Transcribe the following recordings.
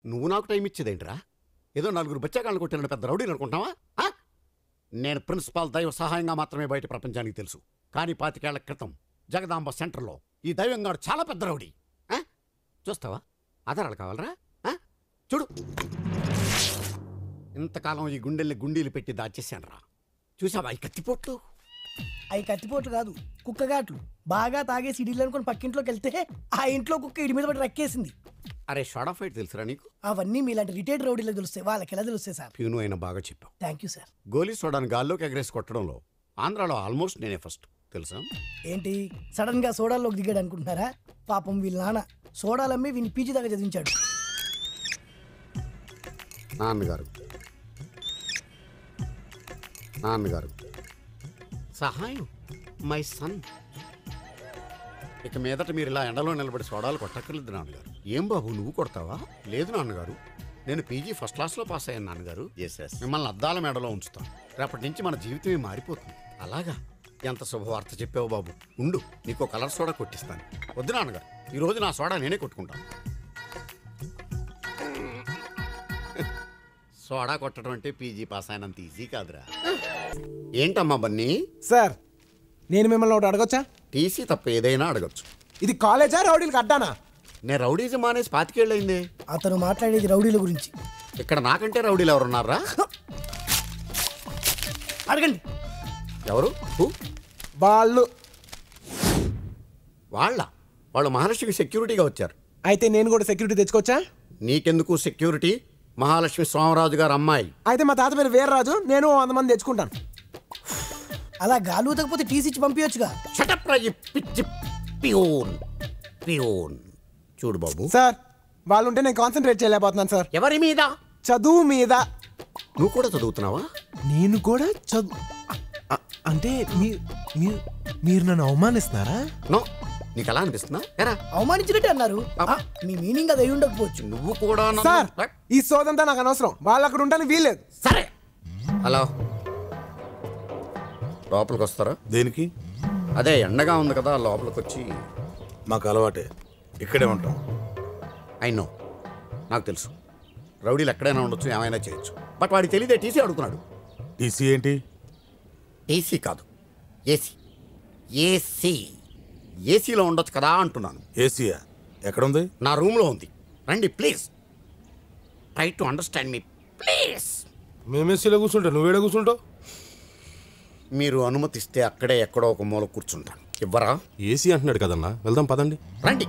నువ్వు నాకు టైం ఇచ్చేదేంట్రా ఏదో నలుగురు బచ్చాగాళ్ళు కొట్టిన పెద్ద రౌడీని అనుకుంటావా ఆ? నేను ప్రిన్సిపాల్ దైవ సహాయంగా మాత్రమే బయట ప్రపంచానికి తెలుసు కానీ పాతికేళ్ల క్రితం జగదాంబ సెంటర్లో ఈ దైవంగాడు చాలా పెద్ద రౌడీ ఆ? చూస్తావా ఆధారాలు కావాలరా ఆ? చూడు ఇంతకాలం ఈ గుండెల్ని గుండీలు పెట్టి దాచేశాను రా చూసావా ఈ కత్తిపోట్లు అవి కత్తిపోట్లు కాదు కుక్కగాట్లు బాగా తాగేసి ఇడిలు అనుకుని పక్కింట్లోకి వెళ్తే ఆ ఇంట్లో కుక్క ఇడి మీద పడి రక్కేసింది అరే షార్ట్ ఆఫ్ ఫైట్ తెలుసురా నీకు అవన్నీ మీలాంటి రిటైర్డ్ రౌడీలకు తెలుస్తాయి వాళ్ళకి ఎలా తెలుస్తాయి సార్ ప్యూను అయినా బాగా చెప్పావు థ్యాంక్ యూ సార్ గోలీ సోడాను గాల్లోకి ఎగరేసి కొట్టడంలో ఆంధ్రాలో ఆల్మోస్ట్ నేనే ఫస్ట్ తెలుసా ఏంటి సడన్ గా సోడాల్లోకి దిగాడు అనుకుంటున్నారా పాపం వీళ్ళ నాన్న సోడాలమ్మి వీని పీజీ దాకా చదివించాడు నాన్నగారు నాన్నగారు సహాయం మై సన్ ఇక మీదట మీరు ఇలా ఎండలో నిలబడి సోడాలు కొట్టక్కర్లేదు నాన్నగారు ఏం బాబు నువ్వు కొడతావా లేదు నాన్నగారు నేను పీజీ ఫస్ట్ క్లాస్లో పాస్ అయ్యాను నాన్నగారు మిమ్మల్ని అద్దాల మేడలో ఉంచుతాను రేపటి నుంచి మన జీవితమే మారిపోతుంది అలాగా ఎంత శుభవార్త చెప్పావు బాబు ఉండు నీకు కలర్ సోడా కొట్టిస్తాను వద్దు నాన్నగారు ఈ రోజు నా సోడా నేనే కొట్టుకుంటాను సోడా కొట్టడం అంటే పీజీ పాస్ అయినంత ఈజీ కాదురా ఏంటమ్మా బన్నీ సార్ నేను మిమ్మల్ని ఒకటి అడగొచ్చా టీసీ తప్ప ఏదైనా అడగచ్చు ఇది కాలేజా రౌడీలకు అడ్డానా నేను రౌడీజం మానేసి పాతికేళ్ళయింది అతను మాట్లాడేది రౌడీల గురించి ఇక్కడ నాకంటే రౌడీలు ఎవరున్నారా అడగండి ఎవరు హూ? వాళ్ళు వాళ్ళ వాళ్ళు మహాలక్ష్మికి సెక్యూరిటీగా వచ్చారు అయితే నేను కూడా సెక్యూరిటీ తెచ్చుకోవచ్చా నీకెందుకు సెక్యూరిటీ మహాలక్ష్మి స్వామరాజు గారు అమ్మాయి అయితే మా తాత పేరు వీర్రాజు నేను వంద మంది తెచ్చుకుంటాను అలా గాలి ఊతకపోతే టీసీ ఇచ్చి పంపించచ్చుగా షటప్ రా ఈ పిచ్చి పియోన్ పియోన్ చూడు బాబు సార్ వాళ్ళు ఉంటే నేను కాన్సన్ట్రేట్ చేయలేకపోతున్నాను సార్ ఎవరి మీద చదువు మీద నువ్వు కూడా చదువుతున్నావా నేను కూడా చదువు అ- అంటే మీ- మీ- మీరు నన్ను అవమానిస్తున్నారా నో నీకు ఎలా అనిపిస్తున్నా ఎరా అవమానించినట్టే అన్నారు ఆ, మీ మీనింగ్ అది అయి ఉండకపోవచ్చు నువ్వు కూడా నన్ను- సార్ ఈ సోదంతా నాకు అనవసరం వాళ్ళు అక్కడ ఉంటాను వీల్లేదు సరే హలో లోపలికి వస్తారా దేనికి అదే ఎండగా ఉంది కదా లోపలికి వచ్చి మాకు అలవాటే ఇక్కడే ఉంటాం ఐ నో నాకు తెలుసు రౌడీలు ఎక్కడైనా ఉండొచ్చు ఏమైనా చేయొచ్చు బట్ వాడికి తెలియదే టీసీ అడుగుతున్నాడు టీసీ ఏంటి టీసీ కాదు ఏసీ ఏసీ ఏసీలో ఉండొచ్చు కదా అంటున్నాను ఏసీయా ఎక్కడుంది నా రూమ్లో ఉంది రండి please try to understand me please మేమేసీలో కూర్చుంటా నువ్వేడ కూర్చుంటావు మీరు అనుమతిస్తే అక్కడే ఎక్కడో ఒక మూల కూర్చుంటాను ఇవ్వరా ఏసీ అంటున్నాడు కదన్నా వెళ్దాం పదండి రండి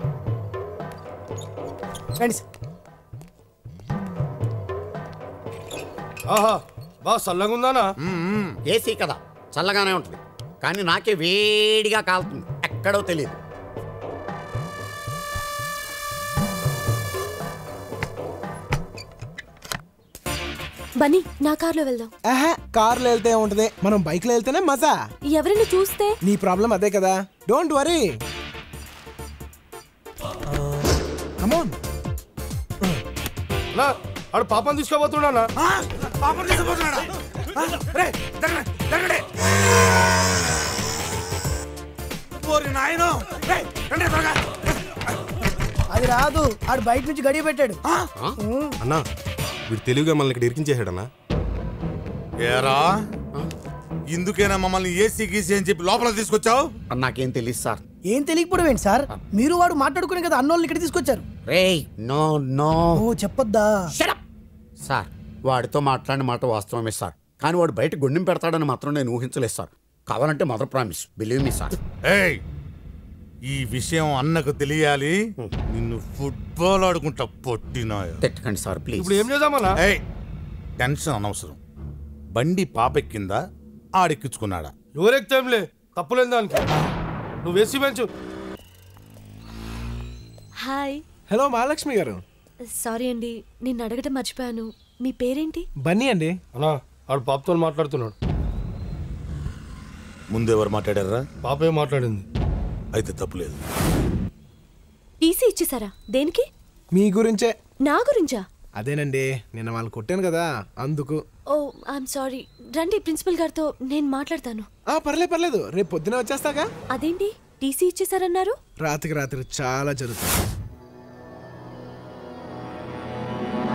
రండి సార్ ఆహా బా చల్లగా ఉందానా ఏసీ కదా చల్లగానే ఉంటుంది కానీ నాకే వేడిగా కాలుతుంది ఎక్కడో తెలియదు బన్నీ నా కార్లో వెళ్దాం ఆహా కార్లో వెళ్తే ఉంటది మనం బైక్లో వెళ్తేనే మజా ఎవరైనా చూస్తే నీ ప్రాబ్లం అదే కదా డోంట్ వరీ కమోన్ నా ఆడు పాపం తీసుకోబోతున్నానా అది రాదు ఆడు బయట నుంచి గడియ పెట్టాడు ఉమ్, అన్నా వీడు తెలివిగా మనల్ని ఇక్కడ ఇరికించేసాడన్నా ఏరా ఇందుకేనా మమ్మల్ని ఏసీ గీసీ అని చెప్పి లోపల తీసుకొచ్చావు నాకేం తెలియదు సార్ ఏం తెలియకపోవడం ఏంటి సార్ మీరు వాడు మాట్లాడుకునే కదా అన్నోళ్ళని ఇక్కడ తీసుకొచ్చారు రేయ్ నో నో ఓ చెప్పొద్దా సార్ వాడితో మాట్లాడిన మాట వాస్తవమే సార్ కానీ వాడు బయట గుండెం పెడతాడని మాత్రం నేను ఊహించలేదు సార్ కావాలంటే mother promise believe me sir ఏయ్ ఈ విషయం అన్నకు తెలియాలి నిన్ను ఫుట్బాల్ ఆడుకుంటా పొట్టినాయ తిట్టకండి సార్ ప్లీజ్ ఇప్పుడు ఏం చేద్దామన్నా ఏయ్ టెన్షన్ అనవసరం బండి పాపెక్కిందా ఆడెక్కించుకున్నాడా ఎవరెక్తేంలే తప్పులేని దానికి నువ్వు వేసి పెంచు హాయ్ హలో మహాలక్ష్మి గారు సారీ అండి నిన్ను అడగటం మర్చిపోయాను మీ పేరేంటి బన్నీ అండి అన్నా ఆడు పాపతో మాట్లాడుతున్నాడు ముందెవరు మాట్లాడారా పాపే మాట్లాడింది అయితే తప్పులేదు టీసీ ఇచ్చేసారా దేనికి మీ గురించే నా గురించా అదేనండి నిన్న వాళ్ళు కొట్టాను కదా అందుకు ఓ ఐఎమ్ సారీ రండి ప్రిన్సిపల్ గారితో నేను మాట్లాడతాను ఆ పర్లేదు పర్లేదు రేపు పొద్దున వచ్చేస్తాగా అదేంటి టీసీ ఇచ్చేసారన్నారు రాత్రికి రాత్రి చాలా జరుగుతుంది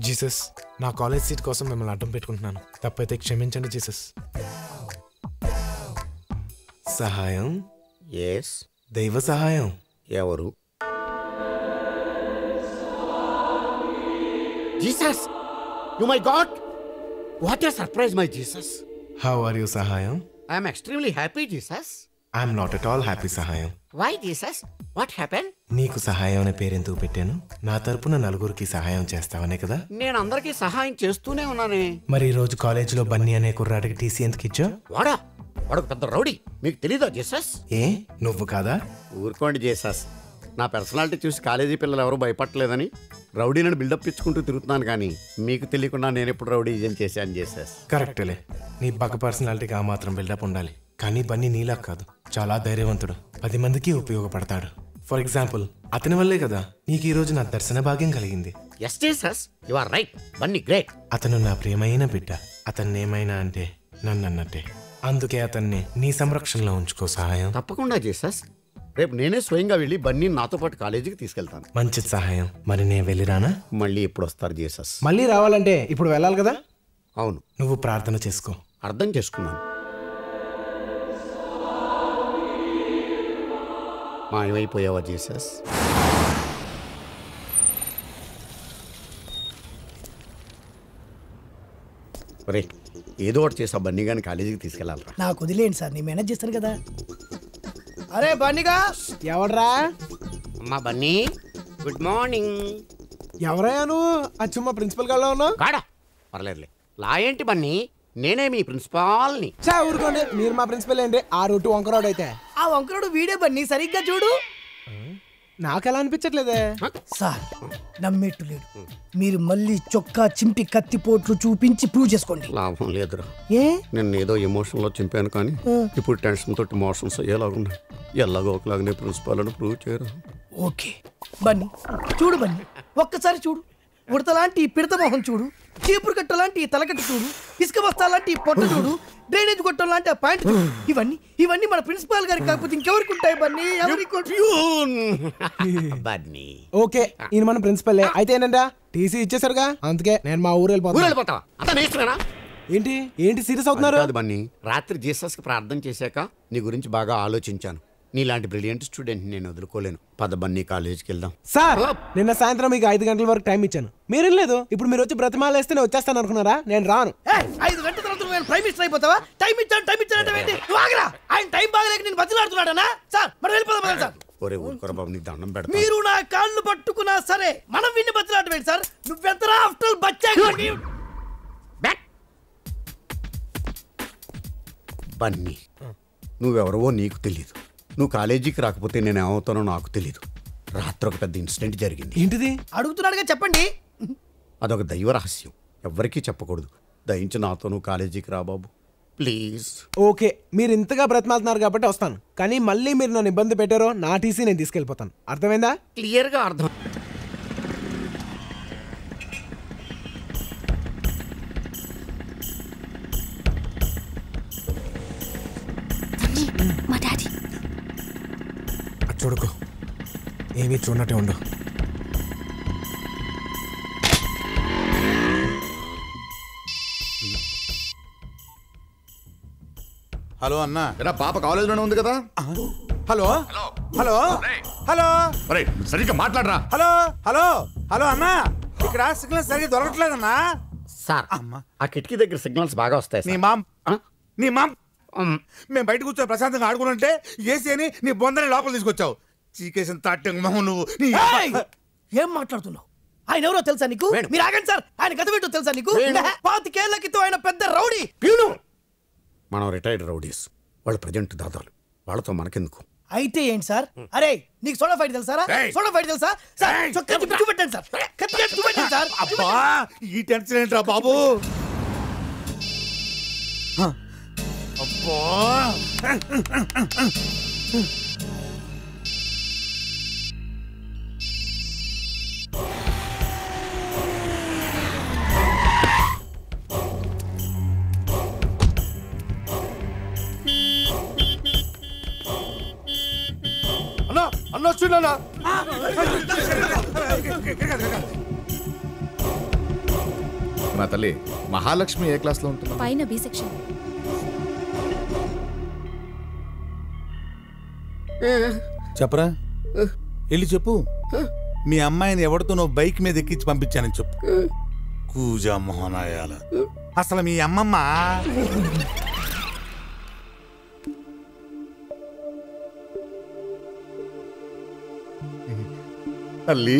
జీసస్ నా కాలేజ్ సీట్ కోసం మిమ్మల్ని అడ్డం పెట్టుకుంటున్నాను తప్పైతే క్షమించండి జీసస్ సహాయం ఎస్ దైవ సహాయం ఎవరు Jesus you my God what a surprise my Jesus how are you సహాయం I'm extremely happy Jesus I'm not at all happy సహాయం వై జీసస్ వాట్ హ్యాపెన్ నీకు సహాయం అనే పేరెందుకు పెట్టాను నా తరపున నలుగురికి సహాయం చేస్తావనే కదా నేను అందరికీ సహాయం చేస్తూనే ఉన్నానే మరి ఈ రోజు కాలేజీలో బన్నీ అనే కుర్రాడికి టీసీ ఎందుకు ఇచ్చా వాడా వాడు పెద్ద రౌడీ మీకు తెలీదా జీసస్ ఏ నువ్వు కాదా ఊరుకోండి జీసస్ నా పర్సనాలిటీ చూసి కాలేజీ పిల్లలు ఎవరు భయపడలేదని రౌడీలను బిల్డప్ ఇచ్చుకుంటూ తిరుగుతున్నాను కానీ మీకు తెలియకుండా నేను ఎప్పుడు రౌడీ చేశాను జీసస్ కరెక్టేలే నీ పక్క పర్సనాలిటీకి ఆ మాత్రం బిల్డప్ ఉండాలి కానీ బన్నీ నీలా కాదు చాలా ధైర్యవంతుడు పది మందికి ఉపయోగపడతాడు ఫర్ ఎగ్జాంపుల్ అతని వల్లే కదా నీకు ఈ రోజు నా దర్శన భాగ్యం కలిగింది yes Jesus you are right Bunny great అతను నా ప్రియమైన బిడ్డ అతన్ని ఏమైనా అంటే నన్ను అన్నట్టే అందుకే అతన్ని నీ సంరక్షణలో ఉంచుకో సహాయం తప్పకుండా జీసస్ రేపు నేనే స్వయంగా వెళ్ళి బన్నీ నాతో పాటు కాలేజీకి తీసుకెళ్తాను మంచి సహాయం మరి నేను వెళ్ళిరానా మళ్ళీ ఎప్పుడు వస్తారు జీసస్ మళ్ళీ రావాలంటే ఇప్పుడు వెళ్ళాలి కదా అవును నువ్వు ప్రార్థన చేసుకో అర్థం చేసుకున్నాను మాయమైపోయావా జీసస్ ఒరే ఏదో ఒకటి చేసా బన్నీ గాని కాలేజీకి తీసుకెళ్ళాలరా నాకు వదిలేండి సార్ నేను మేనేజ్ చేస్తాను కదా అరే బన్నిగా ఎవడ్రా అమ్మా బన్నీ గుడ్ మార్నింగ్ ఎవరయ్యా నువ్వు అచ్చుమ్మ ప్రిన్సిపల్ గారిలో ఉన్నావు కాడా పర్లేదులే లా ఏంటి బన్నీ నేనే మీ ప్రిన్సిపాల్ని చా ఊరుకోండి మీరు మా ప్రిన్సిపల్ ఏంటి ఆ రూటు వంకరాడు అయితే ఆ వంకరుడు వీడే బన్నీ సరిగ్గా చూడు నాకెలా అనిపించట్లేదే సార్ నమ్మేట్టు లేడు మీరు మళ్ళీ చొక్కా చింపి కత్తిపోట్లు చూపించి ప్రూవ్ చేసుకోండి లాభం లేదురా ఏ నేను ఏదో ఎమోషన్లో చింపాను కానీ ఇప్పుడు టెన్షన్ తోటి మోషన్స్ అయ్యేలాగున్నాయి ఎలాగో ఒకలాగానే ప్రిన్సిపాల్ అని ప్రూవ్ చేయరు ఓకే బన్నీ చూడు బన్నీ ఒక్కసారి చూడు ఉడతలాంటి ఈ పిడత మొహం చూడు చీపురు కట్ట లాంటి ఈ తలకట్టు చూడు ఇసుక బస్తా లాంటి ఈ పొట్ట చూడు డ్రైనేజ్ గొట్టం లాంటి ఆ పాయింట్ చూడు ఇవన్నీ ఇవన్నీ మన ప్రిన్సిపాల్ గారికి కాకపోతే ఇంకెవరికి ఉంటాయి బన్నీ ఎవరికి ఉంటాయి? బన్నీ ఓకే ఈయన మన ప్రిన్సిపల్ అయితే ఏంటంట టీసీ ఇచ్చేసారుగా అందుకే నేను మా ఊరు ఊరు వెళ్ళిపోతాను వెళ్ళిపోతావా అంతా నేర్చుకున్నా ఏంటి ఏంటి సీరియస్ అవుతున్నారు కాదు బన్నీ రాత్రి జీసస్కి ప్రార్థన చేశాక నీ గురించి బాగా ఆలోచించాను నీలాంటి బ్రిలియంట్ స్టూడెంట్ నేను వదులుకోలేను పద బన్నీ కాలేజీకి వెళ్దాం సార్ నిన్న సాయంత్రం మీకు ఐదు గంటల వరకు టైం ఇచ్చాను మీరు లేదు ఇప్పుడు మీరు వచ్చి బ్రతిమాలేస్తే నేను వచ్చేస్తాను అనుకున్నారా నేను రాను ఏయ్, ఐదు గంటల తర్వాత నేను ప్రైమ్ మినిస్టర్ అయిపోతావా టైం ఇచ్చాను టైం ఇచ్చాను ఏంటి నువ్వు ఆగరా ఆయన టైం బాగలేక నేను బతిలాడుతున్నాడనా సార్ మనం వెళ్ళిపోదాం పదండి సార్ ఒరే ఊరుకోర బాబు నీకు దండం పెడతా మీరు నా కాళ్ళు పట్టుకున్నా సరే మనం విన్ని బతిలాడమేంటి సార్ నువ్వెంతరా ఆఫ్టర్ బచ్చా బ్యాక్ బన్నీ నువ్వెవరవో నీకు తెలియదు నువ్వు కాలేజీకి రాకపోతే నేను ఏమవుతానో నాకు తెలియదు రాత్రి ఒక పెద్ద ఇన్సిడెంట్ జరిగింది ఏంటిది అడుగుతున్నాడుగా చెప్పండి అదొక దైవ రహస్యం ఎవ్వరికీ చెప్పకూడదు దయించి నాతో నువ్వు కాలేజీకి రా బాబు ప్లీజ్ ఓకే మీరు ఇంతగా బ్రతిమాలుతున్నారు కాబట్టి వస్తాను కానీ మళ్ళీ మీరు నన్ను ఇబ్బంది పెట్టారో నా టీసీ నేను తీసుకెళ్ళిపోతాను అర్థమైందా క్లియర్గా అర్థం మా డాడీ అటు చూడుకో ఏమీ చూడనట్టే ఉండు హలో అన్నా ఎరా పాప కాలేజీలోనే ఉంది కదా హలో హలో హలో అరే సరిగ్గా మాట్లాడరా హలో హలో హలో అన్నా ఇక్కడ సిగ్నల్ సరిగ్గా దొరకట్లేదన్నా సార్ అమ్మా. ఆ కిటికీ దగ్గర సిగ్నల్స్ బాగా వస్తాయి నీ సార్. మామ్ ఆ? నీ మామ్ ఉమ్, మేము బయట కూర్చొని ప్రశాంతంగా ఆడుకుంటుంటే ఏసీ అని నీ బొందని లోపల తీసుకొచ్చావు చీకేసిన తాటంగ మొహం నువ్వు నీ ఏయ్! ఏం మాట్లాడుతున్నావు ఆయన ఎవరో తెలుసా నీకు వేణు. మీరు ఆగండి సార్ ఆయన గత ఏంటో తెలుసా నీకు వేణు. పాతికేళ్ల క్రితం ఆయన పెద్ద రౌడీ మనం రిటైర్డ్ రౌడీస్ వాళ్ళు ప్రజెంట్ దాదాలు వాళ్ళతో మనకెందుకు అయితే ఏంటి సార్ అరే నీకు సోడా ఫైట్ తెలుసారా ఏయ్! సోడా ఫైట్ తెలుసా సార్ ఏయ్! చొక్కా చెప్పి చూపెట్టండి సార్ కత్తి కట్టి చూపెట్టండి సార్ అబ్బా ఈ టెన్షన్ ఏంట్రా బాబు హ. అబ్బా అన్నా అన్న వచ్చిండన్నా నా తల్లి మహాలక్ష్మి ఏ క్లాస్లో ఉంటున్నావు పైన బి సెక్షన్ చెప్పరా వెళ్ళి చెప్పు మీ అమ్మాయిని ఎవరితోనో బైక్ మీద ఎక్కించి పంపించానని చెప్పు కూజా మోహనాయాల అసలు మీ అమ్మమ్మ తల్లి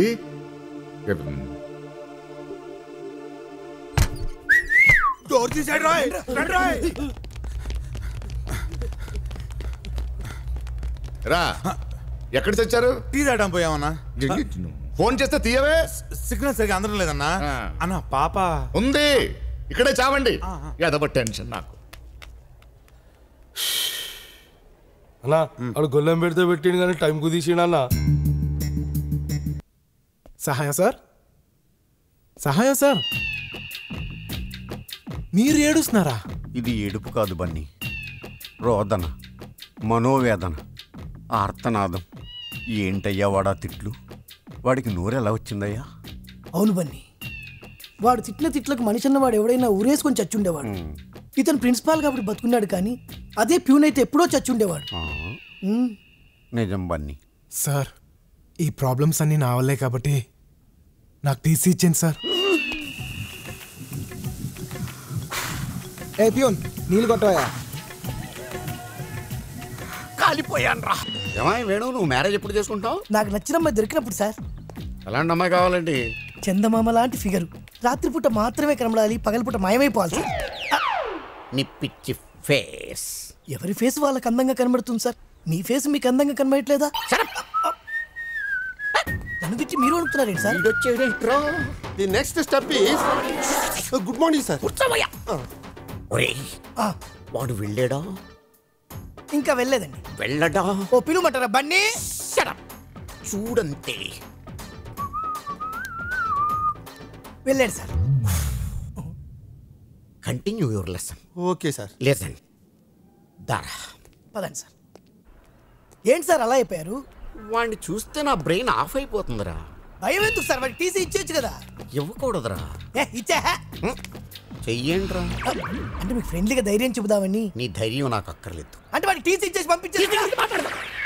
డోర్ తీసాడు రాయ్ రండి రాయ్. రా ఎక్కడ తెచ్చారు టీ తాగడం పోయామన్నా ఫోన్ చేస్తే తీయవే సిగ్నల్ సరిగా అందడం లేదన్నా ఆ. అన్న పాప ఉంది ఇక్కడే చావండి ఎదబ టెన్షన్ నాకు అన్నా వాడు గొల్లెం పెడితే పెట్టిండు కానీ టైం కుదిసిండు అన్న సహాయం సార్ సహాయం సార్ మీరు ఏడుస్తున్నారా ఇది ఏడుపు కాదు బన్నీ రోదన మనోవేదన ఆర్తనాదం ఏంటయ్యా వాడా తిట్లు వాడికి నోరెలా వచ్చిందయ్యా అవును బన్నీ వాడు తిట్టిన తిట్లకు మనిషి అన్నవాడు ఎవడైనా ఊరేసుకొని చచ్చుండేవాడు ఇతను ప్రిన్సిపాల్ కాబట్టి బతుకున్నాడు కానీ అదే ప్యూన్ అయితే ఎప్పుడో చచ్చుండేవాడు ఆ, ఉమ్. నిజం బన్నీ సార్ ఈ ప్రాబ్లమ్స్ అన్నీ నా వల్లే కాబట్టి నాకు టీసీ ఇచ్చింది సార్ ఏ ప్యూన్ నీళ్ళు కొట్టవా కాలిపోయాను రా ఏమాయి వేణు నువ్వు మ్యారేజ్ ఎప్పుడు చేసుకుంటావు నాకు నచ్చిన అమ్మాయి దొరికినప్పుడు సార్ ఎలాంటి అమ్మాయి కావాలండి చందమామ లాంటి ఫిగరు రాత్రిపూట మాత్రమే కనబడాలి పగలపూట మాయమైపోవాలి సార్. నీ పిచ్చి ఫేస్ ఎవరి ఫేస్ వాళ్ళకి అందంగా కనబడుతుంది సార్ మీ ఫేస్ మీకు అందంగా కనబడట్లేదా నన్ను తిట్టి మీరు అడుగుతున్నారేంటి సార్ వీడొచ్చేటో the next step is good morning sir కూర్చోవయ్యా ఒరేయ్ ఆ, వాడు వెళ్ళాడా ఇంకా వెళ్ళలేదండి వెళ్ళడా ఓ పిలువమంటారా బన్నీ Shut up. చూడంతే వెళ్ళాడు sir continue your lesson okay sir lesson దారా పదండి సార్ ఏంటి సార్ అలా అయిపోయారు వాడిని చూస్తే నా బ్రెయిన్ ఆఫ్ అయిపోతుందిరా భయం ఎందుకు సార్ వాడికి టీసీ ఇచ్చేయచ్చు కదా ఇవ్వకూడదురా ఏ ఇచ్చా హ్మ్. చెయ్యండిరా అంటే మీకు ఫ్రెండ్లీగా ధైర్యం చెబుదామని నీ ధైర్యం నాకు అక్కర్లేదు అంటే వాడికి టీసీ ఇచ్చేసి పంపించేసి